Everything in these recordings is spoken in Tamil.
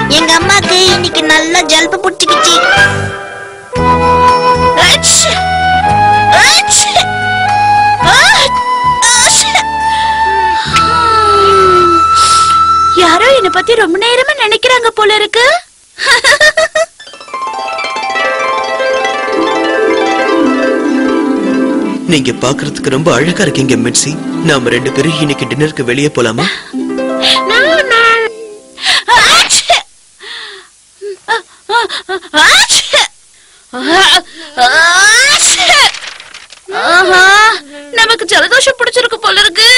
எங்க அம்மாக்கு இன்னைக்கு நல்லா ஜல்பு புடிச்சுக்கிச்சு அச்சு! அச்சு! ஆ! அச்சு! யாரோ என்ன பத்தி ரொம்ப நேரமா நினைக்கிறாங்க போல இருக்கு நீங்க பாக்குறதுக்கு ரொம்ப அழகா இருக்கீங்க மிட்சி நாம ரெண்டு பேரும் இன்னைக்கு டின்னருக்கு வெளியே போலாமா ஆச்சு! ஆச்சு! ஆச்சு! ஆஹா, நமக்கு ஜலதோஷம் பிடிச்சிருக்கு போல இருக்கு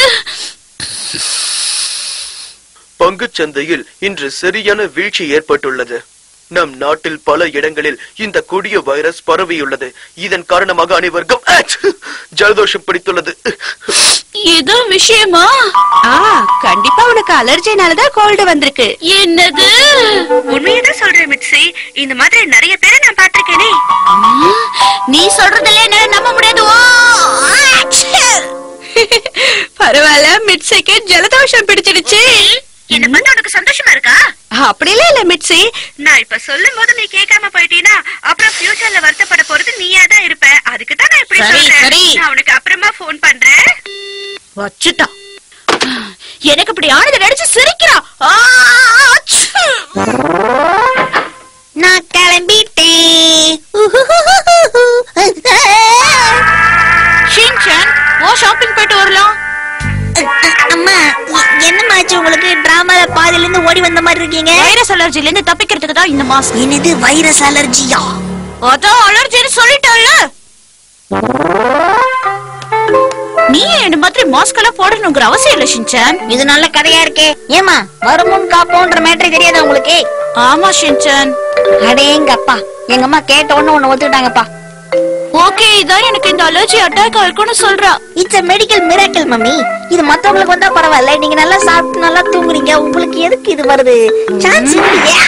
பங்குச் சந்தையில் இன்று சரியான வீழ்ச்சி ஏற்பட்டுள்ளது நம் நாட்டில் பல இடங்களில் இந்த கொடிய வைரஸ் பரவியுள்ளது இதன் காரணமாக அனைவருக்கும் ஆச்சு! ஜலதோஷம் பிடித்துள்ளது இது விஷயமா ஆ கண்டிப்பா உனக்கு அலர்ஜினாலதான் கோல்டு வந்திருக்கு என்னது உண்மையதான் சொல்றேன் மிட்சி இந்த மாதிரி நிறைய பேரை நான் பாத்திருக்கேனே நீ சொல்றதுல என்னால நம்ப முடியாது ஓ! ஆச்சு! பரவாயில்ல மிட்சிக்கு ஜலதோஷம் பிடிச்சிடுச்சு என்ன பத்தி உனக்கு சந்தோஷமா இருக்கா அப்படிலாம் இல்ல மிட்சி நான் இப்ப சொல்லும் போது நீ கேட்காம போயிட்டீனா அப்புறம் ஃபியூச்சர்ல வருத்தப்பட போறது நீயா தான் இருப்ப அதுக்கு தான் நான் இப்படி சரி, சொல்றேன் சரி. நான் உனக்கு அப்புறமா ஃபோன் பண்றேன் வச்சுட்டா எனக்கு இப்படி ஆனதை நினைச்சு சிரிக்கிறா ஆ, ஆச்சு! நான் கிளம்பிட்டேன் ஷின்சான் ஓ ஷாப்பிங் போயிட்டு வரலாம் அம்மா எ- என்னமாச்சு உங்களுக்கு டிராமால பாதியில இருந்து ஓடி வந்த மாதிரி இருக்கீங்க வைரஸ் அலர்ஜில இருந்து தப்பிக்கிறதுக்கு தான் இந்த மாஸ்க் என்னது வைரஸ் அலர்ஜியா அதான் அலர்ஜின்னு சொல்லிட்டல்ல நீ என்ன மாதிரி மாஸ்க் எல்லாம் போடணுங்கிற அவசியம் இல்ல ஷின்சான் இது நல்ல கதையா இருக்கே ஏமா வருமுன் காப்போன்ற மேட்டர் தெரியாதா உங்களுக்கு ஆமா ஷின்சான் அடேங்க அப்பா எங்க அம்மா கேட்ட உடனே ஒண்ணு ஒத்துக்கிட்டாங்கப்பா ஓகே இதான் எனக்கு இந்த அலர்ஜி அட்டாக் ஆயிருக்கும்னு சொல்றா it's a medical miracle mummy இது மத்தவங்களுக்கு வந்தா பரவாயில்ல நீங்க நல்லா சாப்பிட்டு நல்லா தூங்குறீங்க உங்களுக்கு எதுக்கு இது வருது சான்ஸ் இல்லையே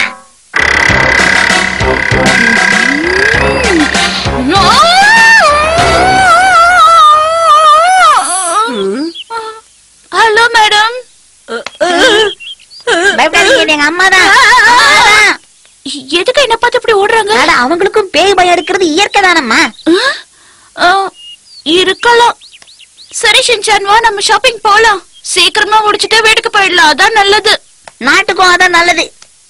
ஹலோ மேடம் பயப்படாதீங்க இது எங்க அம்மா தான் எதுக்கு என்ன பார்த்து இப்படி ஓடுறாங்க அட அவங்களுக்கும் பேய் பயம் இருக்கிறது இயற்கை தானம்மா ஆ, இருக்கலாம் சரி ஷின்சான் வா நம்ம ஷாப்பிங் போலாம் சீக்கிரமா முடிச்சிட்டு வீட்டுக்கு போயிடலாம் அதான் நல்லது நாட்டுக்கும் அதான் நல்லது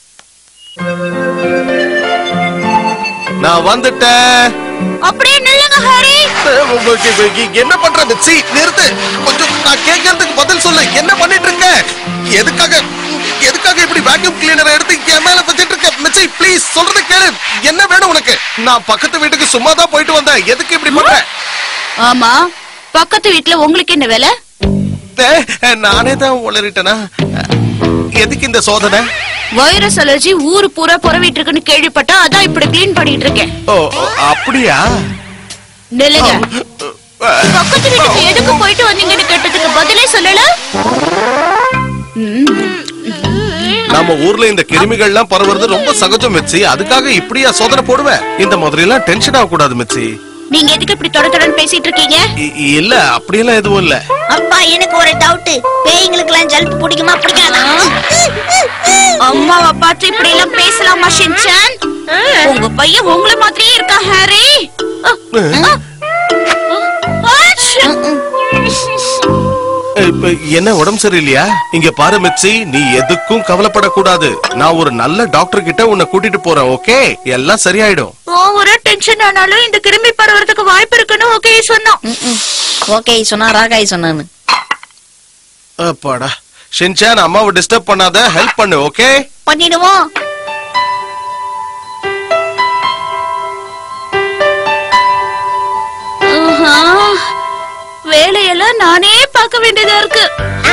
நான் வந்துட்டேன் அப்படியே நில்லுங்க ஹரி அஹ் உங்களுக்கு இப்ப என்ன பண்ற மிச்சி நிறுத்து கொஞ்சம் நான் கேட்கறதுக்கு பதில் சொல்லு என்ன பண்ணிட்டு இருக்க எதுக்காக எதுக்காக இப்படி வேக்யூம் கிளீனரை எடுத்து என் மேல வச்சிட்டு இருக்க மிச்சி ப்ளீஸ் சொல்றது கேளு என்ன வேணும் உனக்கு நான் பக்கத்து வீட்டுக்கு சும்மா தான் போயிட்டு வந்தேன் எதுக்கு இப்படி பண்ற ஆமா பக்கத்து வீட்ல உங்களுக்கு என்ன வேலை அஹ், நானே தான் உளறிட்டேனா அஹ், எதுக்கு இந்த சோதனை வைரஸ் அலர்ஜி ஊரு பூரா புறவிட்டு இருக்குன்னு கேள்விப்பட்டா அதான் இப்படி க்ளீன் பண்ணிட்டு இருக்கேன் ஓ ஓ, அப்படியா நில்லுங்க அஹ், பக்கத்து வீட்டுக்கு எதுக்கு போயிட்டு வந்தீங்கன்னு கேட்டதுக்கு பதிலே சொல்லல நம்ம ஊர்ல இந்த கிருமிகள்லாம் பரவுறது ரொம்ப சகஜம் மிச்சி அதுக்காக இப்படியா சோதனை போடுவேன் இந்த மாதிரி எல்லாம் டென்ஷன் ஆக கூடாது மிச்சி நீங்க எதுக்கு இப்படி தொட தொடன்னு பேசிட்டு இருக்கீங்க இ- இல்ல அப்படியெல்லாம் எதுவும் இல்ல அப்பா எனக்கு ஒரு டவுட் பேய்ங்களுக்கு எல்லாம் ஜல்பு பிடிக்குமா பிடிக்காதா அம்மாவை பார்த்து இப்படி எல்லாம் பேசலாமா ஷின்சான் உங்க பையன் உங்களை மாதிரியே இருக்கா ஹாரி அ, அ, ஆச்சு. இப்ப என்ன உடம்பு சரியில்லையா இங்க பாரு மிச்சி நீ எதுக்கும் கவலைப்படக்கூடாது நான் ஒரு நல்ல டாக்டர் கிட்ட உன்னை கூட்டிட்டு போறேன் ஓகே எல்லாம் சரியாயிடும் ஓவரா டென்ஷன் ஆனாலும் இந்த கிருமி பரவறதுக்கு வாய்ப்பு இருக்குன்னு ஓகே சொன்னோம் ஓகே சொன்னா ராகாய் சொன்னான்னு அப்பாடா ஷின்சான் அம்மாவை டிஸ்டர்ப் பண்ணாத ஹெல்ப் பண்ணு ஓகே பண்ணிடுவோம் ஆஹா, வேலையெல்லாம் நானே பார்க்க வேண்டியதா இருக்கு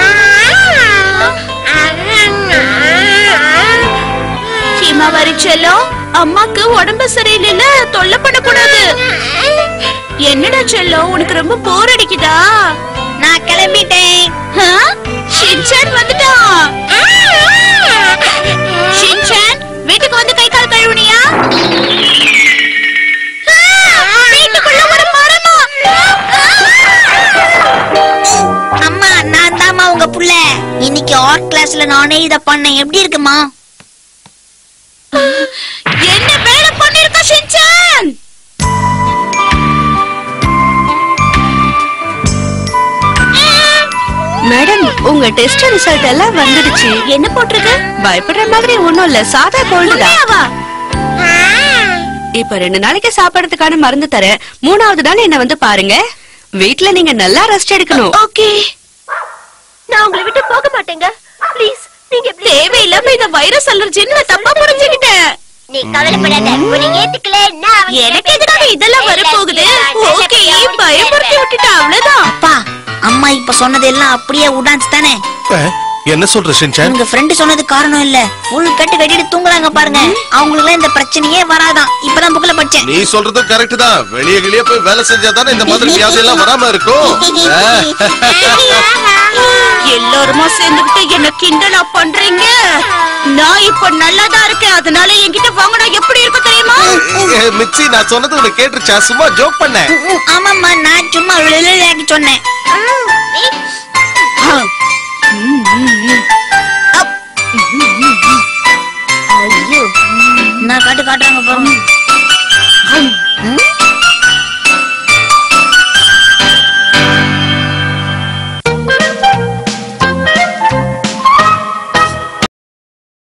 ஹிமாவரி செல்லம் அம்மாக்கு உடம்பு சரியில்லைல தொல்லை பண்ணக்கூடாது என்னடா செல்லம் உனக்கு ரொம்ப போர் அடிக்குதா நான் கிளம்பிட்டேன் ஆ? ஷின்சான் வந்துட்டான் ஷின்சான் வீட்டுக்கு வந்து கை கால் கழுவுனியா ஆ, வீட்டுக்குள்ள ஒரு மரமா அம்மா நான் தாம்மா உங்க புள்ள இன்னைக்கு ஆர்ட் கிளாஸ்ல நானே இத பண்ணேன் எப்படி இருக்குமா என்ன வேலை பண்ணிருக்க ஷின்சான் மேடம் உங்க டெஸ்ட் ரிசல்ட் எல்லாம் வந்துடுச்சு என்ன போட்டிருக்கு பயப்படுற மாதிரி ஒண்ணும் இல்ல சாதா கோல்டு தான் உண்மையாவா இப்ப ரெண்டு நாளைக்கு சாப்பிடறதுக்கான மருந்து தரேன் மூணாவது நாள் என்ன வந்து பாருங்க வீட்ல நீங்க நல்லா ரெஸ்ட் எடுக்கணும் ஓகே நான் உங்களை விட்டு போக மாட்டேங்க ப்ளீஸ் நீங்க இப்படி தேவையில்லாம இந்த வைரஸ் அலர்ஜின்னு நான் தப்பா புரிஞ்சுக்கிட்டேன் நீ கவலைப்படாத உன்னை ஏத்துக்கலன்னா அவங்க எனக்கு எதுக்காக இதெல்லாம் வரப்போகுது ஓகே பயமுறுத்தி விட்டுட்டேன் அவ்வளவுதான் அப்பா அம்மா இப்ப சொன்னது எல்லாம் அப்படியே உடான்ஸ் தானே அஹ், என்ன சொல்ற ஷின்சான் உங்க ஃப்ரெண்டு சொன்னது காரணம் இல்ல ஃபுல் கட்டு கட்டிட்டு தூங்குறாங்க பாருங்க அவங்களுக்கு இந்த பிரச்சனையே வராதான் இப்பதான் புக்ல படிச்சேன் நீ சொல்றதும் கரெக்ட் தான் வெளியே வெளியே போய் வேலை செஞ்சா தானே இந்த மாதிரி வியாதி எல்லாம் வராம இருக்கும் அஹ், எல்லாருமா சேர்ந்துகிட்டு என்ன கிண்டலா பண்றீங்க நான் இப்ப நல்லாதான் இருக்கேன் அதனால என்கிட்ட வாங்கினா எப்படி இருக்கும் தெரியுமா அஹ், மிச்சி நான் சொன்னது உனக்கு கேட்டுருச்சா சும்மா ஜோக் பண்ணேன் ம், ஆமாம்மா நான் சும்மா விளையாடி சொன்னேன் அப். ஐயோ நான் காட்டு காட்டுறாங்க பாருங்க ம்.